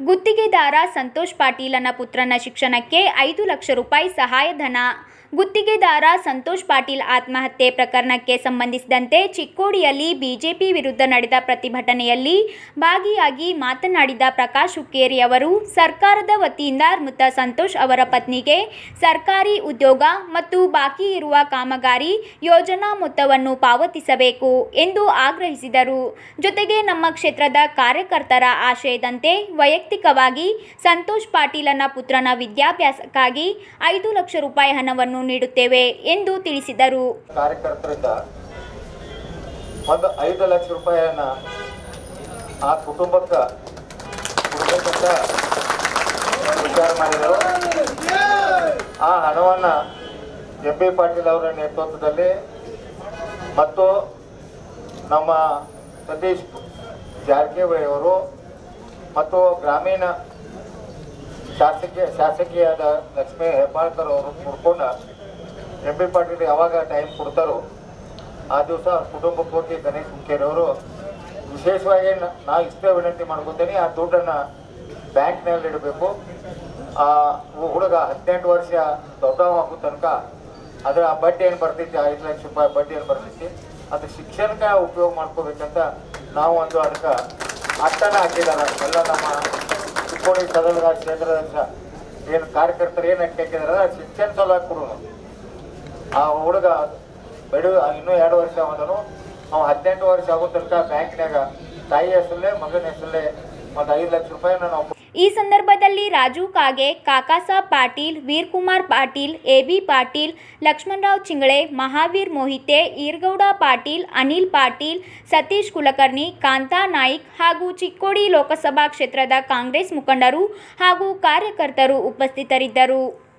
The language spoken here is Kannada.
ಗುತ್ತಿಗೆದಾರ ಸಂತೋಷ್ ಪಾಟೀಲನ ಪುತ್ರನ ಶಿಕ್ಷಣಕ್ಕೆ ಐದು ಲಕ್ಷ ರೂಪಾಯಿ ಸಹಾಯಧನ ಗುತ್ತಿಗೆದಾರ ಸಂತೋಷ್ ಪಾಟೀಲ್ ಆತ್ಮಹತ್ಯೆ ಪ್ರಕರಣಕ್ಕೆ ಸಂಬಂಧಿಸಿದಂತೆ ಚಿಕ್ಕೋಡಿಯಲ್ಲಿ ಬಿಜೆಪಿ ವಿರುದ್ಧ ನಡೆದ ಪ್ರತಿಭಟನೆಯಲ್ಲಿ ಭಾಗಿಯಾಗಿ ಮಾತನಾಡಿದ ಪ್ರಕಾಶ್ ಹುಕ್ಕೇರಿ ಅವರು ಸರ್ಕಾರದ ವತಿಯಿಂದ ಮೃತ ಸಂತೋಷ್ ಅವರ ಪತ್ನಿಗೆ ಸರ್ಕಾರಿ ಉದ್ಯೋಗ ಮತ್ತು ಬಾಕಿ ಇರುವ ಕಾಮಗಾರಿ ಯೋಜನಾ ಮೊತ್ತವನ್ನು ಪಾವತಿಸಬೇಕು ಎಂದು ಆಗ್ರಹಿಸಿದರು ಜೊತೆಗೆ ನಮ್ಮ ಕ್ಷೇತ್ರದ ಕಾರ್ಯಕರ್ತರ ಆಶಯದಂತೆ ವೈಯಕ್ತಿಕವಾಗಿ ಸಂತೋಷ್ ಪಾಟೀಲನ ಪುತ್ರನ ವಿದ್ಯಾಭ್ಯಾಸಕ್ಕಾಗಿ ಐದು ಲಕ್ಷ ರೂಪಾಯಿ ಹಣವನ್ನು ನೀಡುತ್ತೇವೆ ಎಂದು ತಿಳಿಸಿದರು ಕಾರ್ಯಕರ್ತರಿಂದ ಒಂದು ಐದು ಲಕ್ಷ ರೂಪಾಯಿಯನ್ನ ಆ ಕುಟುಂಬಕ್ಕೆ ಕೊಡ್ಬೇಕಂತ ವಿಚಾರ ಮಾಡಿದರು ಆ ಹಣವನ್ನ ಎಂ ಬಿ ಪಾಟೀಲ್ ಅವರ ನೇತೃತ್ವದಲ್ಲಿ ಮತ್ತು ನಮ್ಮ ಸತೀಶ್ ಜಾರಕಿಹೊಳಿ ಅವರು ಮತ್ತು ಗ್ರಾಮೀಣ ಶಾಸಕೀಯ ಶಾಸಕಿಯಾದ ಲಕ್ಷ್ಮೀ ಹೆಬ್ಬಾಳ್ಕರ್ ಅವರು ಕುಡ್ಕೊಂಡು ಎಂ ಬಿ ಪಾಟೀಲ್ ಯಾವಾಗ ಟೈಮ್ ಕೊಡ್ತಾರೋ ಆ ದಿವಸ ಕುಟುಂಬಕ್ಕೆ ಹೋಗಿ ಗಣೇಶ್ ಹುಕ್ಕೇರಿ ಅವರು ವಿಶೇಷವಾಗಿ ನ- ನಾ ಇಷ್ಟೇ ವಿನಂತಿ ಮಾಡ್ಕೊತೀನಿ ಆ ದುಡ್ಡನ್ನು ಬ್ಯಾಂಕ್ನಲ್ಲಿ ಇಡಬೇಕು ಆ ಹು- ಹುಡುಗ ಹದಿನೆಂಟು ವರ್ಷ ದೊಡ್ಡವ ಆಗೋ ತನಕ ಅದರ ಬಡ್ಡಿ ಏನು ಬರ್ತೈತಿ ಐದು ಲಕ್ಷ ರೂಪಾಯಿ ಬಡ್ಡಿ ಏನು ಬರ್ತೈತಿ ಅದು ಶಿಕ್ಷಣಕ್ಕೆ ಉಪಯೋಗ ಮಾಡ್ಕೋಬೇಕಂತ ನಾವು ಒಂದು ಅದಕ್ಕೆ ಅರ್ಥನ ಹಾಕಿದಾರ ಎಲ್ಲ ನಮ್ಮ ಚಿಕ್ಕೋಡಿ ಸದನದ ಕ್ಷೇತ್ರದ ಏನು ಕಾರ್ಯಕರ್ತರು ಏನು ಅಟ್ಟಿ ಹಾಕಿದಾರ ಶಿಕ್ಷಣ ಸಲುವಾಗಿ ಕೊಡೋಣ ಆ ಹುಡುಗ ಬೆಳೆದು ಇನ್ನೂ ಎರಡು ವರ್ಷ ಅವನು ಅವ ಹದಿನೆಂಟು ವರ್ಷ ಆಗೋ ತನಕ ಬ್ಯಾಂಕ್ನಾಗ ತಾಯಿ ಹೆಸರಲ್ಲೇ ಮಗನ ಹೆಸರಲ್ಲೇ ಒಂದು ಐದು ಲಕ್ಷ ರೂಪಾಯಿನ ನಾವು ಈ ಸಂದರ್ಭದಲ್ಲಿ ರಾಜು ಕಾಗೆ ಕಾಕಾಸಾಬ್ ಪಾಟೀಲ್ ವೀರ್ಕುಮಾರ್ ಪಾಟೀಲ್ ಎಬಿ ಪಾಟೀಲ್ ಲಕ್ಷ್ಮಣರಾವ್ ಚಿಂಗಳೆ ಮಹಾವೀರ್ ಮೋಹಿತೆ ಈರ್ಗೌಡ ಪಾಟೀಲ್ ಅನಿಲ್ ಪಾಟೀಲ್ ಸತೀಶ್ ಕುಲಕರ್ಣಿ ಕಾಂತಾ ನಾಯ್ಕ್ ಹಾಗೂ ಚಿಕ್ಕೋಡಿ ಲೋಕಸಭಾ ಕ್ಷೇತ್ರದ ಕಾಂಗ್ರೆಸ್ ಮುಖಂಡರು ಹಾಗೂ ಕಾರ್ಯಕರ್ತರು ಉಪಸ್ಥಿತರಿದ್ದರು